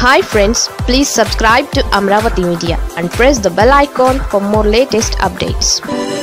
hi friends please subscribe to Amaravati media and press the bell icon for more latest updates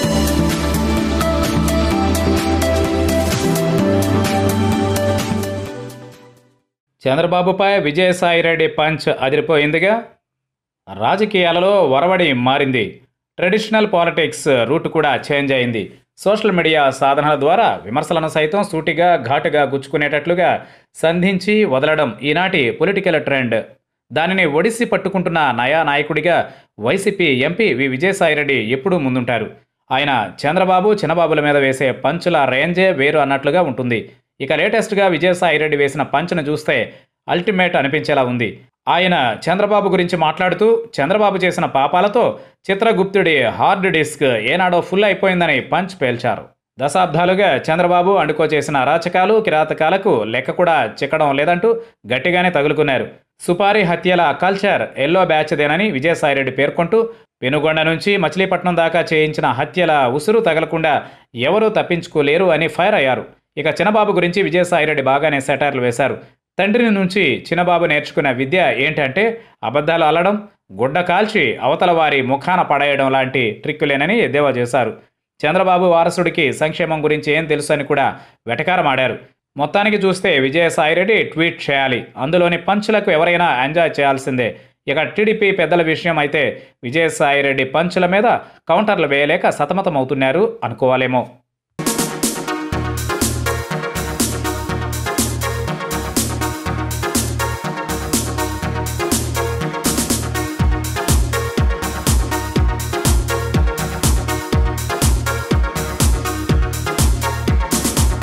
చంద్రబాబుపై Vijayasaireddy punch అదిరిపోయిందిగా రాజకీయాలలో వరవడి మారింది traditional politics route కూడా change అయింది సోషల్ మీడియా సాధనాల ద్వారా విమర్శలను సైతం సూటిగా ఘాటుగా గుచ్చుకునేటట్లుగా సంధించి వదలడం ఈనాటి పొలిటికల్ ట్రెండ్ దానిని ఒడిసి పట్టుకుంటున్న నయా నాయకుడిగా వైసీపీ ఎంపీ వి విజయసాయిరెడ్డి ఎప్పుడూ ముందుంటారు ఆయన చంద్రబాబు చిన్నబాబుల మీద వేసే పంచుల రేంజే వేరు అన్నట్లుగా ఉంటుంది ఇక లేటెస్ట్గా విజయసాయిరెడ్డి వేసిన పంచ్ను చూస్తే అల్టిమేట్ అనిపించేలా ఉంది ఆయన చంద్రబాబు గురించి మాట్లాడుతూ చంద్రబాబు చేసిన పాపాలతో చిత్రగుప్తుడి హార్డ్ డిస్క్ ఏనాడో ఫుల్ అయిపోయిందని పంచ్ పేల్చారు దశాబ్దాలుగా చంద్రబాబు అండుకో చేసిన అరాచకాలు కిరాతకాలకు లెక్క కూడా చిక్కడం లేదంటూ గట్టిగానే తగులుకున్నారు సుపారీ హత్యల కల్చర్ ఎల్లో బ్యాచ్దేనని విజయసాయిరెడ్డి పేర్కొంటూ పెనుగొండ నుంచి మచిలీపట్నం దాకా చేయించిన హత్యల ఉసురు తగలకుండా ఎవరూ తప్పించుకోలేరు అని ఫైర్ అయ్యారు ఇక చిన్నబాబు గురించి విజయసాయిరెడ్డి బాగానే సెటైర్లు వేశారు తండ్రి నుంచి చిన్నబాబు నేర్చుకున్న విద్య ఏంటంటే అబద్ధాలు అల్లడం గుడ్డ కాల్చి అవతల వారి ముఖాన పడేయడం లాంటి ట్రిక్కులేనని ఎద్దేవా చేశారు చంద్రబాబు వారసుడికి సంక్షేమం గురించి ఏం తెలుసు అని కూడా వెటకారమాడారు మొత్తానికి చూస్తే విజయసాయిరెడ్డి ట్వీట్ చేయాలి అందులోని పంచులకు ఎవరైనా ఎంజాయ్ చేయాల్సిందే ఇక టీడీపీ పెద్దల విషయం అయితే విజయసాయిరెడ్డి పంచుల మీద కౌంటర్లు వేయలేక సతమతమవుతున్నారు అనుకోవాలేమో